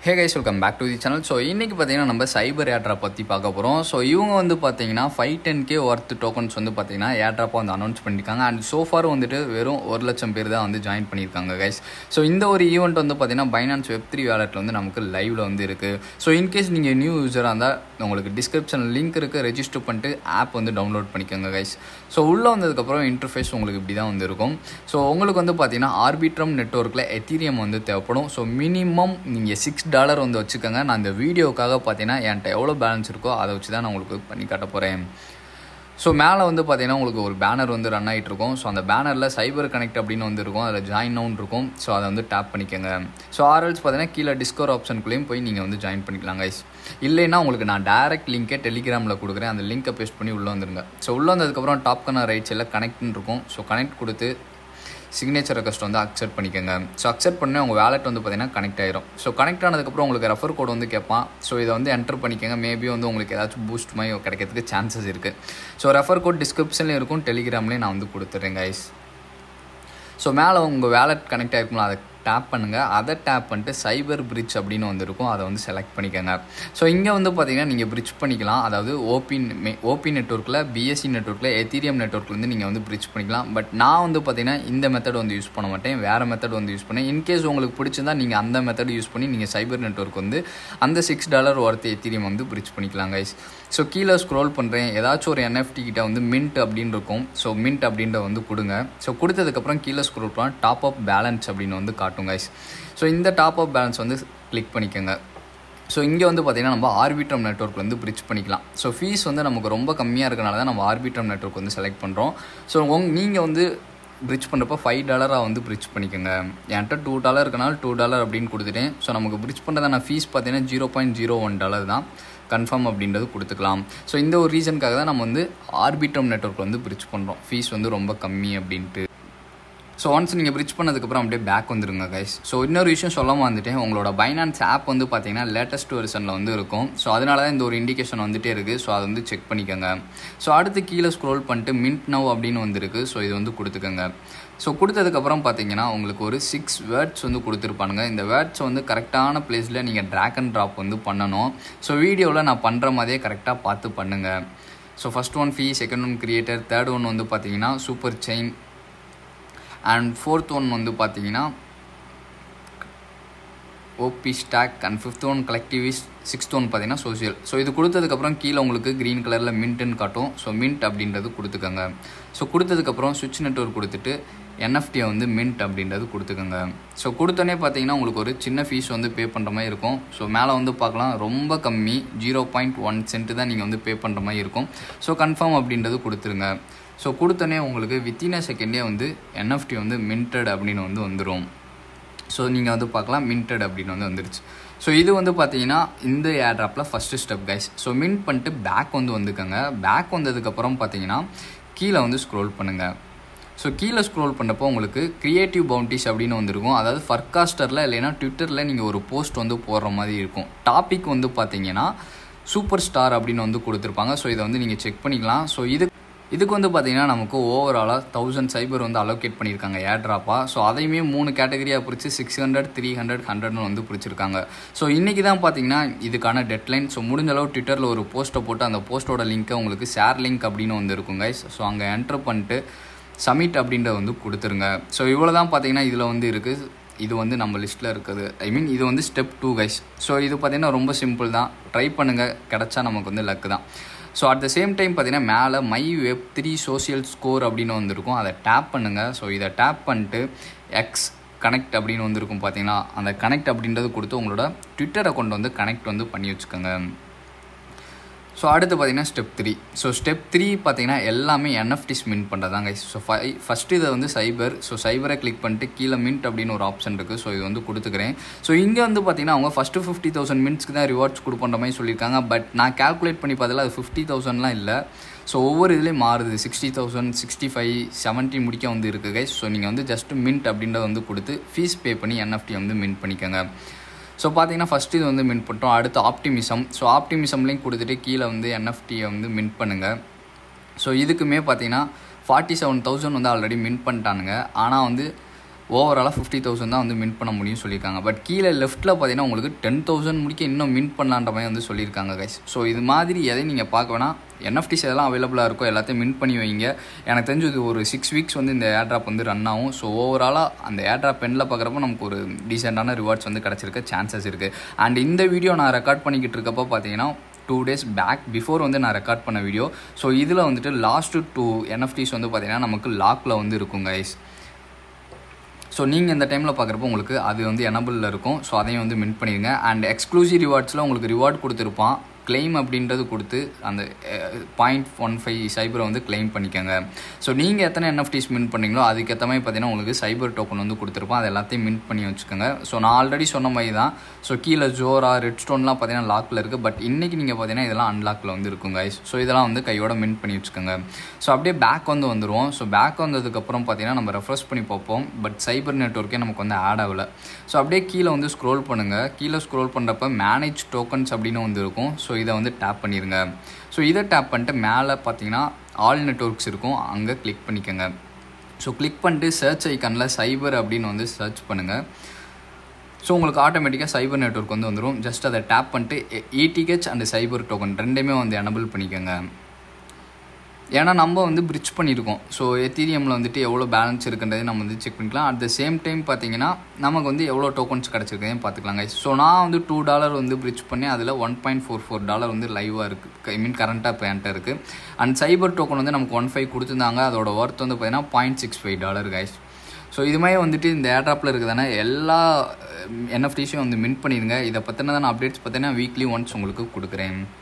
hey guys welcome back to the channel so இன்றைக்கி பார்த்தீங்கன்னா நம்ம சைபர் ஏர்ட்ராப் பற்றி பார்க்க போகிறோம் ஸோ இவங்க வந்து பார்த்தீங்கன்னா five ten K worth tokens வந்து பார்த்தீங்கன்னா ஏர்ட்ராப்பாக வந்து அனௌன்ஸ் பண்ணியிருக்காங்க அண்ட் சோஃபார் வந்துட்டு வெறும் ஒரு லட்சம் பேர் தான் வந்து ஜாயின் பண்ணியிருக்காங்க கைஸ் ஸோ இந்த ஒரு ஈவெண்ட் வந்து பார்த்தீங்கன்னா பைனான்ஸ் வெப் த்ரீ வேலெட்டில் வந்து நமக்கு லைவில் வந்து இருக்குது ஸோ இன்கேஸ் நீங்கள் நியூ யூஸராக இருந்தால் உங்களுக்கு டிஸ்கிரிப்ஷனில் லிங்க் இருக்குது ரெஜிஸ்டர் பண்ணிட்டு ஆப் வந்து டவுன்லோட் பண்ணிக்கோங்க கைஸ் ஸோ உள்ளே வந்ததுக்கப்புறம் இன்டர்ஃபேஸ் உங்களுக்கு இப்படி தான் வந்து இருக்கும் ஸோ உங்களுக்கு வந்து பார்த்தீங்கன்னா ஆர்பிட்ரம் நெட்ஒர்க்கில் எத்தீரியம் வந்து தேவைப்படும் ஸோ மினிமம் நீங்கள் சிக்ஸ் டாலர் வந்து வச்சுக்கோங்க நான் இந்த வீடியோக்காக பார்த்தீங்கன்னா என்கிட்ட எவ்வளோ பேலன்ஸ் இருக்கோ அதை வச்சு தான் நான் உங்களுக்கு பண்ணி காட்ட போகிறேன் ஸோ மேலே வந்து பார்த்தீங்கன்னா உங்களுக்கு ஒரு பேனர் வந்து ரன் ஆகிட்டு இருக்கும் ஸோ அந்த பேனரில் சைபர் கனெக்ட் அப்படின்னு வந்து இருக்கும் அதில் ஜாயின் நவுன் இருக்கும் ஸோ அதை வந்து டேப் பண்ணிக்கோங்க ஸோ ஆர்எல்ஸ் பார்த்தீங்கன்னா கீழே டிஸ்கவர் ஆப்ஷனுக்குள்ளேயும் போய் நீங்கள் வந்து ஜாயின் பண்ணிக்கலாம் கைஸ் இல்லைன்னா உங்களுக்கு நான் டேரக்ட் லிங்க்கே டெலிகிராமில் கொடுக்குறேன் அந்த லிங்க்கை பேஸ்ட் பண்ணி உள்ளே வந்துருங்க ஸோ உள்ளே வந்ததுக்கப்புறம் டாப் கண்ணா ரைட்ஸ் எல்லாம் கனெக்ட்னு இருக்கும் ஸோ கனெக்ட் கொடுத்து சிக்னேச்சர் ரெக்வஸ்ட் வந்து அக்செப்ட் பண்ணிக்கோங்க ஸோ அக்செப்ட் பண்ணி உங்கள் வேலெட் வந்து பார்த்தீங்கன்னா கனெக்ட் ஆயிரும் ஸோ கனெக்ட் ஆனதுக்கப்புறம் உங்களுக்கு ரெஃபர் கோட் வந்து கேட்பான் ஸோ இதை வந்து என்டர் பண்ணிக்கோங்க மேபி வந்து உங்களுக்கு ஏதாச்சும் பூஸ்ட் மாதிரி கிடைக்கிறதுக்கு சான்சஸ் இருக்குது ஸோ ரெஃபர் கோட் டிஸ்கிரிப்ஷன்லேயும் இருக்கும் டெலிகிராம்லேயும் நான் வந்து கொடுத்துட்றேன் கைஸ் ஸோ மேலே உங்கள் வேலெட் கனெக்ட் ஆகிருக்கும்ல அதை டேப் பண்ணுங்கள் அதை டேப் பண்ணிட்டு சைபர் பிரிட்ஜ் அப்படின்னு வந்துருக்கும் அதை வந்து செலக்ட் பண்ணிக்கோங்க ஸோ இங்கே வந்து பார்த்தீங்கன்னா நீங்கள் பிரிட்ஜ் பண்ணிக்கலாம் அதாவது ஓபின் ஓபி நெட்ஒர்க்கில் பிஎஸ்சி நெட்ஒர்க்கில் எத்தீரியம் நெட்ஒர்க்லேருந்து நீங்கள் வந்து பிரிட்ஜ் பண்ணிக்கலாம் பட் நான் வந்து பார்த்தீங்கன்னா இந்த மெத்தட் வந்து யூஸ் பண்ண மாட்டேன் வேறு மெத்தட் வந்து யூஸ் பண்ணேன் இன்கேஸ் உங்களுக்கு பிடிச்சிருந்தா நீங்கள் அந்த மெத்தட் யூஸ் பண்ணி நீங்கள் சைபர் நெட்ஒர்க் வந்து அந்த சிக்ஸ் டாலர் ஒர்த்து எத்தீரியம் வந்து பிரிட்ஜ் பண்ணிக்கலாம் கைஸ் ஸோ கீழே ஸ்க்ரோல் பண்ணுறேன் ஏதாச்சும் ஒரு என்எஃப்டி கிட்ட வந்து மின்ட் அப்படின்னு இருக்கும் ஸோ மின்ட் அப்படின்ற வந்து கொடுங்க ஸோ கொடுத்ததுக்கப்புறம் கீழே ஸ்க்ரோல் பண்ணால் டாப் அப் பேலன்ஸ் அப்படின்னு வந்து காட்டும் கைஸ் ஸோ இந்த டாப் அப் பேலன்ஸ் வந்து கிளிக் பண்ணிக்கோங்க ஸோ இங்கே வந்து பார்த்திங்கன்னா நம்ம ஆர்பிட்ரம் நெட்ஒர்க் வந்து பிரிட்ஜ் பண்ணிக்கலாம் ஸோ ஃபீஸ் வந்து நமக்கு ரொம்ப கம்மியாக இருக்கனால தான் நம்ம ஆர்பிட்ரம் நெட்ஒர்க் வந்து செலக்ட் பண்ணுறோம் ஸோ உங் நீங்கள் வந்து பிரிட்ஜ் பண்ணுறப்ப ஃபைவ் டாலராக வந்து பிரிட்ஜ் பண்ணிக்கோங்க என்கிட்ட டூ டாலர் இருக்கனால டூ டாலர் அப்படின்னு கொடுத்துட்டேன் ஸோ நமக்கு பிரிட்ஜ் பண்ணுறதான ஃபீஸ் பார்த்தீங்கன்னா zero point zero one dollar தான் கன்ஃபார்ம் அப்படின்றது கொடுத்துக்கலாம் ஸோ இந்த ஒரு ரீசனுக்காக தான் நம்ம வந்து ஆர்பிட்ரம் நெட்ஒர்க் வந்து பிரிட்ஜ் பண்ணுறோம் ஃபீஸ் வந்து ரொம்ப கம்மி அப்படின்ட்டு ஸோ ஒன்ஸ் நீங்கள் பிரிட்ஜ் பண்ணதுக்கப்புறம் அப்படியே பேக் வந்துருங்க கைஸ் ஸோ இன்னொரு விஷயம் சொல்லாமல் வந்துட்டேன் உங்களோட பைனான்ஸ் ஆப் வந்து பார்த்தீங்கன்னா லேட்டஸ்ட் வெர்ஷனில் வந்து இருக்கும் ஸோ அதனால தான் இந்த ஒரு இண்டிகேஷன் வந்துட்டே இருக்குது ஸோ அதை வந்து செக் பண்ணிக்கோங்க ஸோ அடுத்து கீழே ஸ்க்ரோல் பண்ணிட்டு மின்ட் நவ் அப்படின்னு வந்துருக்கு ஸோ இது வந்து கொடுத்துக்கோங்க ஸோ கொடுத்ததுக்கப்புறம் பார்த்தீங்கன்னா உங்களுக்கு ஒரு சிக்ஸ் வேர்ட்ஸ் வந்து கொடுத்துருப்பானுங்க இந்த வேர்ட்ஸ் வந்து கரெக்டான பிளேஸில் நீங்கள் ட்ராக் அண்ட் ட்ராப் வந்து பண்ணணும் ஸோ வீடியோவில் நான் பண்ணுற மாதிரியே கரெக்டாக பார்த்து பண்ணுங்கள் so first one fee second one creator third one வந்து பார்த்தீங்கன்னா super chain and fourth one வந்து பார்த்தீங்கன்னா OP stack and fifth one collectivist sixth one பார்த்தீங்கன்னா சோசியல் ஸோ இது கொடுத்ததுக்கப்புறம் கீழே உங்களுக்கு க்ரீன் கலரில் மின்ட்டுன்னு காட்டும் ஸோ மின்ட் அப்படின்றது கொடுத்துக்கோங்க ஸோ கொடுத்ததுக்கப்புறம் சுவிட்ச் நெட்ஒர்க் கொடுத்துட்டு என்எஃப்டியை வந்து மின்ட் அப்படின்றது கொடுத்துக்கோங்க ஸோ கொடுத்தோன்னே பார்த்தீங்கன்னா உங்களுக்கு ஒரு சின்ன ஃபீஸ் வந்து பே பண்ணுற மாதிரி இருக்கும் ஸோ மேலே வந்து பார்க்கலாம் ரொம்ப கம்மி ஜீரோ பாயிண்ட் ஒன் சென்ட்டு தான் நீங்கள் வந்து பே பண்ணுற மாதிரி இருக்கும் ஸோ கன்ஃபார்ம் அப்படின்றது கொடுத்துருங்க ஸோ கொடுத்தோன்னே உங்களுக்கு வித்தின் அ செகண்டே வந்து என்எஃப்டி வந்து மின்டட் அப்படின்னு வந்து வந்துடும் ஸோ நீங்கள் வந்து பார்க்கலாம் மின்டட் அப்படின்னு வந்து வந்துருச்சு ஸோ இது வந்து பார்த்தீங்கன்னா இந்த ஏர்ட்ராப்பில் first step guys so mint பண்ணிட்டு பேக் வந்து வந்துக்கோங்க பேக் வந்ததுக்கப்புறம் பார்த்தீங்கன்னா கீழே வந்து ஸ்க்ரோல் பண்ணுங்கள் ஸோ கீழே ஸ்க்ரோல் பண்ணப்போ உங்களுக்கு க்ரியேட்டிவ் பவுண்டிஸ் அப்படின்னு வந்துருக்கும் அதாவது ஃபர்காஸ்டரில் இல்லைன்னா ட்விட்டரில் நீங்கள் ஒரு போஸ்ட் வந்து போடுற மாதிரி இருக்கும் டாபிக் வந்து பார்த்தீங்கன்னா சூப்பர் ஸ்டார் அப்படின்னு வந்து கொடுத்துருப்பாங்க ஸோ இதை வந்து நீங்கள் செக் பண்ணிக்கலாம் ஸோ இது இதுக்கு வந்து பார்த்தீங்கன்னா நமக்கு ஓவராலாக தௌசண்ட் சைபர் வந்து அலோகேட் பண்ணியிருக்காங்க ஏர்ட்ராப்பாக ஸோ அதையுமே மூணு கேட்டகரியாக பிரித்து சிக்ஸ் ஹண்ட்ரட் த்ரீ ஹண்ட்ரட் ஹண்ட்ரட்னு வந்து பிடிச்சிருக்காங்க ஸோ இன்றைக்கி தான் பார்த்தீங்கன்னா இதுக்கான டெட்லைன் ஸோ முடிஞ்ச அளவு ட்விட்டரில் ஒரு போஸ்ட்டை போட்டு அந்த போஸ்ட்டோட லிங்க்கை உங்களுக்கு ஷேர் லிங்க் அப்படின்னு வந்து இருக்கும் கைஸ் ஸோ அங்கே என்டர் பண்ணிட்டு சமிட் அப்படின்றத வந்து கொடுத்துருங்க ஸோ இவ்வளோ தான் பார்த்தீங்கன்னா இதில் வந்து இருக்குது இது வந்து நம்ம லிஸ்ட்டில் இருக்குது ஐ மீன் இது வந்து ஸ்டெப் டூ கைஸ் ஸோ இது பார்த்திங்கன்னா ரொம்ப சிம்பிள் தான் ட்ரை பண்ணுங்கள் கிடச்சா நமக்கு வந்து லக்கு தான் so at the same time பார்த்தீங்கன்னா மேலே my web three social score அப்படின்னு வந்திருக்கும் அதை டேப் பண்ணுங்கள் ஸோ இதை டேப் பண்ணிட்டு எக்ஸ் கனெக்ட் அப்படின்னு வந்திருக்கும் பார்த்தீங்கன்னா அந்த கனெக்ட் அப்படின்றது கொடுத்து உங்களோட ட்விட்டர் அக்கௌண்ட் வந்து கனெக்ட் வந்து பண்ணி வச்சுக்கோங்க ஸோ அடுத்து பார்த்தீங்கன்னா step three so step three பார்த்தீங்கன்னா எல்லாமே என்எஃப்டிஸ் மின்ட் பண்ணுறதாங்க ஸோ ஃபை ஃபஸ்ட்டு இதை வந்து சைபர் ஸோ சைபரை கிளிக் பண்ணிட்டு கீழே மின்ட் அப்படின்னு ஒரு ஆப்ஷன் இருக்குது ஸோ இது வந்து கொடுத்துக்கிறேன் ஸோ இங்கே வந்து பார்த்தீங்கன்னா அவங்க ஃபஸ்ட்டு ஃபிஃப்டி தௌசண்ட் மினிட்ஸ்க்கு தான் ரிவார்ட்ஸ் கொடுப்பன்ற மாதிரி சொல்லியிருக்காங்க பட் நான் கேல்குலேட் பண்ணி பார்த்ததில் அது ஃபிஃப்டி தௌசண்ட்லாம் இல்லை ஸோ ஒவ்வொரு இதுலேயும் மாறுது sixty thousand sixty five seventy முடிக்க வந்து இருக்குது கைஸ் ஸோ நீங்கள் வந்து ஜஸ்ட் மின்ட் அப்படின்றத வந்து கொடுத்து ஃபீஸ் பே பண்ணி என்எஃப்டி வந்து மின்ட் பண்ணிக்கோங்க ஸோ பார்த்தீங்கன்னா ஃபஸ்ட்டு இது வந்து மின்ட் பண்ணுறோம் அடுத்து ஆப்டிமிசம் ஸோ ஆப்டிமிசம்லேயும் கொடுத்துட்டு கீழே வந்து என்எஃப்டியை வந்து மின்ட் பண்ணுங்கள் ஸோ இதுக்குமே பார்த்தீங்கன்னா ஃபார்ட்டி செவன் தௌசண்ட் வந்து ஆல்ரெடி மின்ட் பண்ணிட்டானுங்க ஆனால் வந்து ஓவராலாக ஃபிஃப்டி தௌசண்ட் தான் வந்து மின் பண்ண முடியும்னு சொல்லியிருக்காங்க பட் கீழே லெஃப்ட்டில் பார்த்தீங்கன்னா உங்களுக்கு டென் தௌசண்ட் முடிக்க இன்னும் மின் பண்ணலான்ற மாதிரி வந்து சொல்லியிருக்காங்க கைஸ் ஸோ இது மாதிரி எதையும் நீங்கள் பார்க்க வேணாம் என்எஃப்டிஸ் எதெல்லாம் அவைலபிளாக இருக்கோ எல்லாத்தையும் மின் பண்ணி வைங்க எனக்கு தெரிஞ்சு இது ஒரு சிக்ஸ் வீக்ஸ் வந்து இந்த ஏர்ட்ராப் வந்து ரன் ஆகும் ஸோ ஓவராலாக அந்த ஏர்ட்ராப் பெனில் பார்க்குறப்ப நமக்கு ஒரு டீசெண்டான ரிவார்ட்ஸ் வந்து கிடச்சிருக்க சான்சஸ் இருக்குது அண்ட் இந்த வீடியோ நான் ரெக்கார்ட் பண்ணிக்கிட்டு இருக்கப்போ பார்த்தீங்கன்னா டூ டேஸ் பேக் பிஃபோர் வந்து நான் ரெக்கார்ட் பண்ண வீடியோ ஸோ இதில் வந்துட்டு லாஸ்ட்டு டூ என்எஃப்டிஸ் வந்து பார்த்தீங்கன்னா நமக்கு லாக்கில் வந்து இருக்கும் கைஸ் ஸோ நீங்கள் இந்த டைமில் பார்க்குறப்போ உங்களுக்கு அது வந்து எனபிளில் இருக்கும் ஸோ அதையும் வந்து மின் பண்ணிடுங்க அண்ட் எக்ஸ்க்ளூசிவ் ரிவார்ட்ஸில் உங்களுக்கு ரிவார்ட் கொடுத்துருப்பான் கிளைம் அப்படின்றது கொடுத்து அந்த பாயிண்ட் ஒன் ஃபைவ் சைபரை வந்து கிளைம் பண்ணிக்கோங்க ஸோ நீங்கள் எத்தனை என்எஃப்டிஸ் மின் பண்ணீங்களோ அதுக்கேற்ற மாதிரி பார்த்தீங்கன்னா உங்களுக்கு சைபர் டோக்கன் வந்து கொடுத்துருப்போம் அது எல்லாத்தையும் மின் பண்ணி வச்சுக்கோங்க ஸோ நான் ஆல்ரெடி சொன்ன மாதிரி தான் ஸோ கீழே ஜோரா ரெட் ஸ்டோன்லாம் பார்த்தீங்கன்னா லாக்கில் இருக்குது பட் இன்றைக்கி நீங்கள் பார்த்தீங்கன்னா இதெல்லாம் அன்லாக்கில் வந்து இருக்கும் கைஸ் ஸோ இதெல்லாம் வந்து கையோட மின் பண்ணி வச்சுக்கோங்க ஸோ அப்படியே பேக் வந்து வந்துடுவோம் ஸோ பேக் வந்ததுக்கப்புறம் பார்த்தீங்கன்னா நம்ம ரெஃப்ரெஷ் பண்ணி பார்ப்போம் பட் சைபர் நெட்ஒர்க்கே நமக்கு வந்து ஆட் ஆகலை ஸோ அப்படியே கீழே வந்து ஸ்க்ரோல் பண்ணுங்கள் கீழே ஸ்க்ரோல் பண்ணுறப்ப மேனேஜ் டோக்கன்ஸ் அப்படின்னு வந்து இருக்கும் ஸோ இதை வந்து டேப் பண்ணிடுங்க ஸோ இதை டேப் பண்ணிட்டு மேலே பார்த்தீங்கன்னா ஆல் நெட்ஒர்க்ஸ் இருக்கும் அங்கே கிளிக் பண்ணிக்கோங்க ஸோ கிளிக் பண்ணிட்டு சர்ச் ஐக்கானில் சைபர் அப்படின்னு வந்து சர்ச் பண்ணுங்கள் ஸோ உங்களுக்கு ஆட்டோமேட்டிக்காக சைபர் நெட்ஒர்க் வந்து வந்துடும் ஜஸ்ட் அதை டேப் பண்ணிட்டு இடிஹெச் அண்ட் சைபர் டோக்கன் ரெண்டுமே வந்து எனபிள் பண்ணிக்கோங்க ஏன்னா நம்ம வந்து பிரிட்ஜ் பண்ணியிருக்கோம் ஸோ எத்தீரியமில் வந்துட்டு எவ்வளோ பேலன்ஸ் இருக்குன்றதை நம்ம வந்து செக் பண்ணிக்கலாம் அட் த சேம் டைம் பார்த்தீங்கன்னா நமக்கு வந்து எவ்வளோ டோக்கன்ஸ் கிடச்சிருக்கதையும் பார்த்துக்கலாங்க ஸோ நான் வந்து டூ டாலர் வந்து பிரிட்ஜ் பண்ணி அதில் one point four four dollar வந்து லைவாக இருக்குது ஐ மீன் கரண்ட்டாக இப்போ என்கிட்ட இருக்குது அண்ட் சைபர் டோக்கன் வந்து நமக்கு ஒன் ஃபைவ் கொடுத்துருந்தாங்க அதோட ஒர்த் வந்து பார்த்தீங்கன்னா point six five dollar guys so இது மாதிரி வந்துட்டு இந்த ஏர்ட்ராப்பில் இருக்குதானே எல்லா என்எஃப்டிஸையும் வந்து மின் பண்ணிடுங்க இதை பற்றின நான் அப்டேட்ஸ் பார்த்தீங்கன்னா வீக்லி ஒன்ஸ் உங்களுக்கு கொடுக்குறேன்